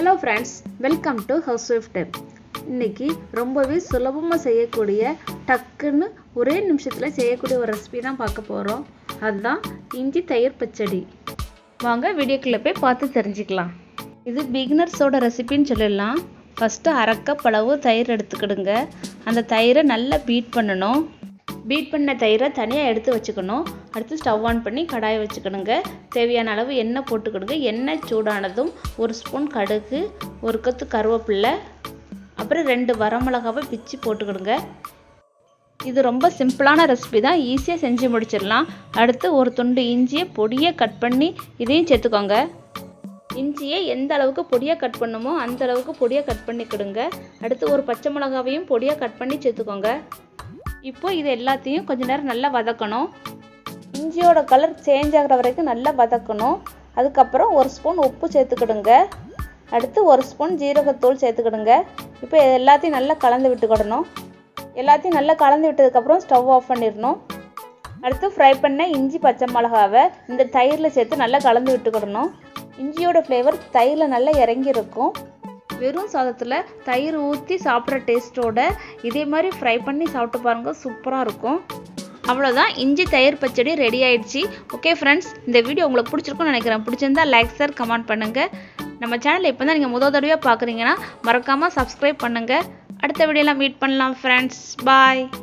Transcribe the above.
hello friends welcome to housewife type இன்னைக்கு ரொம்பவே சுலபமாக செய்யக்கூடிய டக்குன்னு ஒரே நிமிஷத்தில் செய்யக்கூடிய ஒரு ரெசிபி தான் பார்க்க போகிறோம் அதுதான் இஞ்சி தயிர் பச்சடி வாங்க வீடியோக்குள்ளே போய் பார்த்து தெரிஞ்சுக்கலாம் இது பிகினர்ஸோட ரெசிபின்னு சொல்லிடலாம் ஃபஸ்ட்டு அரை கப் அளவு தயிர் எடுத்துக்கிடுங்க அந்த தயிரை நல்லா பீட் பண்ணணும் பீட் பண்ண தயிரை தனியாக எடுத்து வச்சுக்கணும் அடுத்து ஸ்டவ் ஆன் பண்ணி கடாயை வச்சுக்கணுங்க தேவையான அளவு எண்ணெய் போட்டுக்கிடுங்க எண்ணெய் சூடானதும் ஒரு ஸ்பூன் கடுகு ஒரு கொத்து கருவேப்பில்லை அப்புறம் ரெண்டு வரமிளகாவை பிச்சு போட்டுக்கிடுங்க இது ரொம்ப சிம்பிளான ரெசிபி தான் ஈஸியாக செஞ்சு முடிச்சிடலாம் அடுத்து ஒரு துண்டு இஞ்சியை பொடியை கட் பண்ணி இதையும் சேர்த்துக்கோங்க இஞ்சியை எந்த அளவுக்கு பொடியாக கட் பண்ணுமோ அந்த அளவுக்கு பொடியாக கட் பண்ணிக்கிடுங்க அடுத்து ஒரு பச்சை மிளகாவையும் பொடியாக கட் பண்ணி சேர்த்துக்கோங்க இப்போ இது எல்லாத்தையும் கொஞ்ச நேரம் நல்லா வதக்கணும் இஞ்சியோட கலர் சேஞ்ச் ஆகிற வரைக்கும் நல்லா வதக்கணும் அதுக்கப்புறம் ஒரு ஸ்பூன் உப்பு சேர்த்துக்கிடுங்க அடுத்து ஒரு ஸ்பூன் ஜீரகத்தூள் சேர்த்துக்கிடுங்க இப்போ இது எல்லாத்தையும் நல்லா கலந்து விட்டுக்கிடணும் எல்லாத்தையும் நல்லா கலந்து விட்டதுக்கப்புறம் ஸ்டவ் ஆஃப் பண்ணிடணும் அடுத்து ஃப்ரை பண்ண இஞ்சி பச்சை மிளகாவை இந்த தயிரில் சேர்த்து நல்லா கலந்து விட்டுக்கிடணும் இஞ்சியோட ஃப்ளேவர் தயிரில் நல்லா இறங்கி இருக்கும் வெறும் சாதத்தில் தயிர் ஊற்றி சாப்பிட்ற டேஸ்ட்டோட இதே மாதிரி ஃப்ரை பண்ணி சாப்பிட்டு பாருங்கள் சூப்பராக இருக்கும் அவ்வளோதான் இஞ்சி தயிர் பச்சடி ரெடி ஆயிடுச்சு ஓகே ஃப்ரெண்ட்ஸ் இந்த வீடியோ உங்களுக்கு பிடிச்சிருக்கும்னு நினைக்கிறேன் பிடிச்சிருந்தா லைக் சார் கமெண்ட் பண்ணுங்கள் நம்ம சேனலை இப்போ தான் நீங்கள் முதல் தடவையாக பார்க்குறீங்கன்னா மறக்காமல் சப்ஸ்கிரைப் பண்ணுங்கள் அடுத்த வீடியோலாம் மீட் பண்ணலாம் ஃப்ரெண்ட்ஸ் பாய்